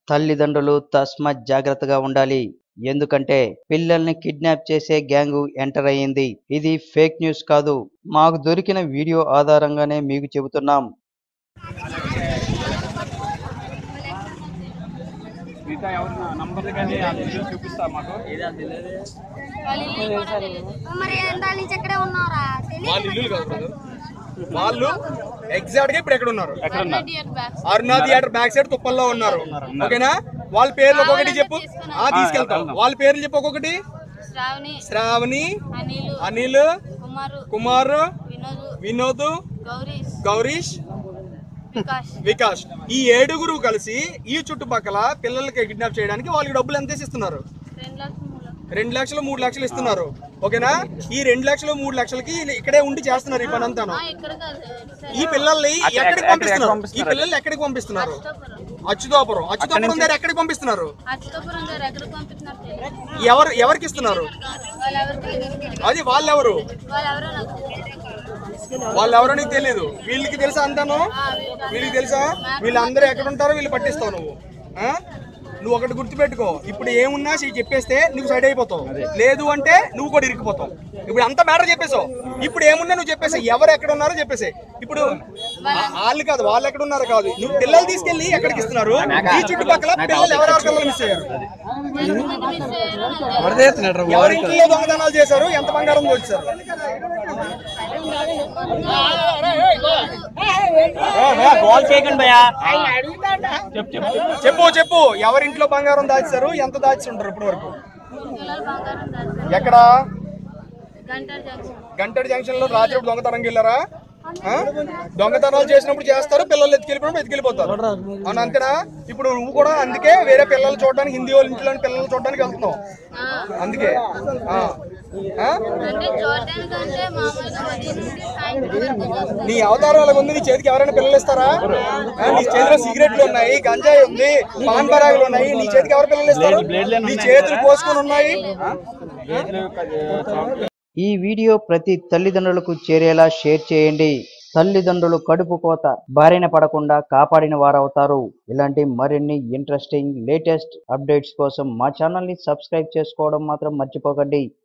తల్లిదండ్రులు తస్మత్ జాగ్రత్తగా ఉండాలి ఎందుకంటే పిల్లల్ని కిడ్నాప్ చేసే గ్యాంగు ఎంటర్ అయ్యింది ఇది ఫేక్ న్యూస్ కాదు మాకు దొరికిన వీడియో ఆధారంగానే మీకు చెబుతున్నాం మిగతా ఎవరు నంబర్లు కానీ ఆ వీడియో చూపిస్తా మాకు వాళ్ళ ఇల్లు కూడా తెలియదు. మరి ఎందాల నుంచి ఎక్కడే ఉన్నారా వాళ్ళ ఇల్లు కాదు బ్రదర్ వాళ్ళు ఎగ్జాక్ట్ గా ఇప్పుడు ఎక్కడ ఉన్నారు ఎక్కడ ఉన్నారు అరుణా థియేటర్ బ్యాక్ సైడ్ తుప్పల్లో ఉన్నారు ఓకేనా వాళ్ళ పేర్లు ఒక్కొక్కటి చెప్పు ఆ తీసుకెళ్తాం వాళ్ళ పేర్లు చెప్పు ఒక్కొక్కటి శ్రావణి శ్రావణి అనిలు అనిల్ కుమారు కుమార్ వినోద్ వినోద్ గౌరీష్ గౌరీష్ వికాస్ వికాస్ ఈ ఏడుగురు కలిసి ఈ చుట్టుపక్కల పిల్లలకి కిడ్నాప్ చేయడానికి వాళ్ళకి డబ్బులు ఎంత ఇస్తున్నారు రెండు లక్షలు మూడు లక్షలు. రెండు లక్షలు మూడు లక్షలు ఇస్తున్నారు ఓకేనా ఈ రెండు లక్షలు మూడు లక్షలకి వీళ్ళు ఇక్కడే ఉండి చేస్తున్నారు ఈ పని అంతాను ఆ, ఇక్కడ కాదు ఇటు సైడ్. ఈ పిల్లల్ని అక్కడ- ఎక్కడికి ఎక్కడ- పంపిస్తున్నారు ఎక్కడ ఈ పంపిస్తున్నారు? పిల్లల్ని ఎక్కడికి పంపిస్తున్నారు అచ్యుతాపురం. అచ్యుతాపురం అచ్యుతాపురం దగ్గర ఎక్కడికి పంపిస్తున్నారు అచ్యుతాపురం గారు ఎక్కడికి పంపిస్తున్నారు తెలియదు. ఎవరు ఎవరికి ఇస్తున్నారు వాళ్ళు ఎవరికి తెలియదు. అది వాళ్ళెవరు వాళ్ళు ఎవరో నాకు తెలియదు. వాళ్ళు ఎవరో నీకు తెలియదు వీళ్ళకి తెలుసా అంతాను ఆ, వీళ్ళకి వీళ్ళకి తెలుసా వీళ్ళందరూ ఎక్కడ ఉంటారో వీళ్ళు పట్టిస్తావు నువ్వు ఆ? నువ్వు ఒకటి గుర్తుపెట్టుకో ఇప్పుడు ఏమున్నా చెయ్యి చెప్పేస్తే నువ్వు సైడ్ అయిపోతావు లేదు అంటే నువ్వు కూడా ఇరికిపోతావు ఇప్పుడు అంత మ్యాటర్ చెప్పేసావు ఇప్పుడు ఏమున్నా నువ్వు చెప్పేసి ఎవరు ఎక్కడ ఉన్నారో చెప్పేసి ఇప్పుడు ఆ- వాళ్ళు కాదు వాళ్ళు ఎక్కడ ఉన్నారో కాదు నువ్వు పిల్లలు తీసుకెళ్ళి ఎక్కడికి ఇస్తున్నారు ఈ చుట్టుపక్కల పిల్లలు ఎవరెవరి పిల్లలు మిస్ అయ్యారు ఎంతమంది మిస్ అయ్యారో నాకు తెలియదు. ఎవరి ఇంట్లో దొంగతనాలు చేశారు ఎంత బంగారం దోచారు కాల్ చేయకండి భయ్యా చెప్పు చెప్పు చెప్పు చెప్పు ఎవరింట్లో బంగారం దాచారు ఎంత దాచి ఉంటారు ఇప్పటి వరకు మూడు కిలోలు బంగారం దాచారు. ఎక్కడ గంటలు జంక్షన్ గంటడి జంక్షన్ లో రాత్రి దొంగతనం వెళ్ళారా ఆ? దొంగతనాలు చేసినప్పుడు చేస్తారు పిల్లలు ఎత్తుకెళ్ళిపోయినప్పుడు ఎత్తుకెళ్ళిపోతారు అవును అంతేనా ఇప్పుడు నువ్వు కూడా అందుకే వేరే పిల్లలు చూడడానికి హిందీ వాళ్ళ ఇంట్లోని పిల్లలు చూడడానికి వెళ్తున్నావు ఆ, అందుకే ఆ. ఆ? అంటే చూడడానికి అంటే మామూలుగా ఉదయం నుండి సాయంత్రం వరకు చూస్తాం. నీ అవతారం అలాగ ఉంది నీ చేతికి ఎవరైనా పిల్లలు ఇస్తారా ఆ, నీ చేతిలో సిగరెట్లు ఉన్నాయి గంజాయి ఉంది పాన్ పరాగులు ఉన్నాయి నీ చేతికి ఎవరు పిల్లలు ఇస్తారు నీ చేతులు కోసుకొని ఉన్నాయి ఈ వీడియో ప్రతి తల్లిదండ్రులకు చేరేలా షేర్ చేయండి తల్లిదండ్రులు కడుపు కోత బారిన పడకుండా కాపాడిన వారవుతారు ఇలాంటి మరిన్ని ఇంట్రెస్టింగ్ లేటెస్ట్ అప్డేట్స్ కోసం మా ఛానల్ ని సబ్స్క్రైబ్ చేసుకోవడం మాత్రం మర్చిపోకండి